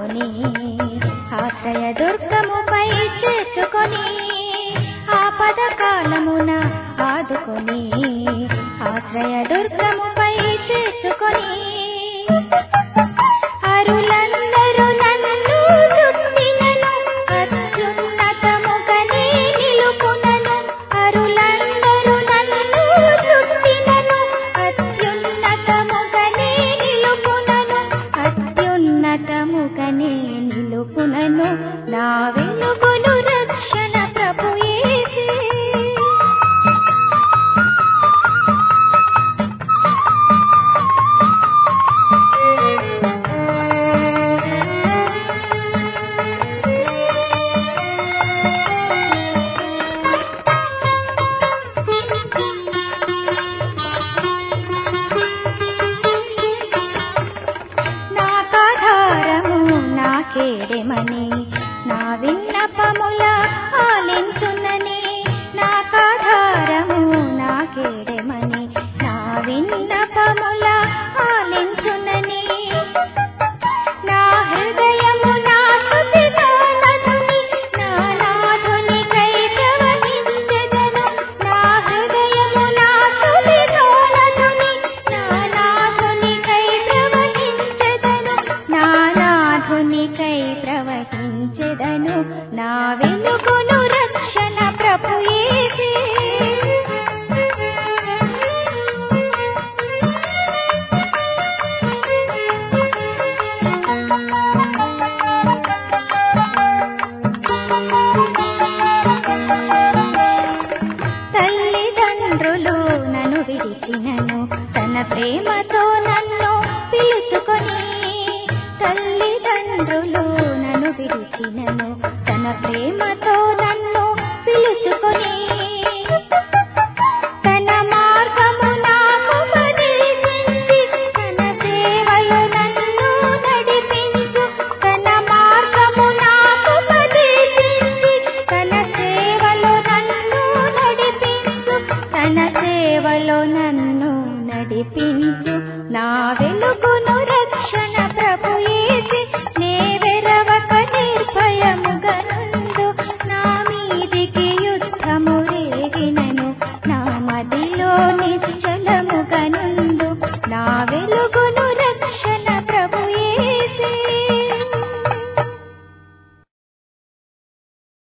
ఆదుకొని ఆశ్రయ దుర్గముపై చేసుకొని ఆపద కాలమున ఆదుకొని ఆశ్రయ దుర్గముపై చేసుకొని అరులందరూ నన్ను చుట్టినను అత్యున్నతముగనే నిలుపునను అరులందరూ నన్ను చుట్టినను అత్యున్నతముగనే నిలుపునను అత్యున్నతముగనే నిలుపునను నా వెలుగును రక్షణ ప్రభు యేసే. నాకాధారము నాకేడెమని నా విన్నపముల ఆలించునని నాకాధారము నాకేడెమని నా విన్నపముల ఆలించునని నా హృదయము నా స్తుతితో నతుని నా నాథునికై ప్రవహించెదను నా హృదయము నా స్తుతితో నతుని నా నాథునికై ప్రవహించెదను నా నాథునికై ప్రవహించెదను నా వెలుగును రక్షణ ప్రభు యేసే. తల్లిదండ్రులు నన్ను విడిచినను తన ప్రేమతో నన్ను పిలుచుకొని తల్లిదండ్రులు నన్ను విడిచినను తన ప్రేమతో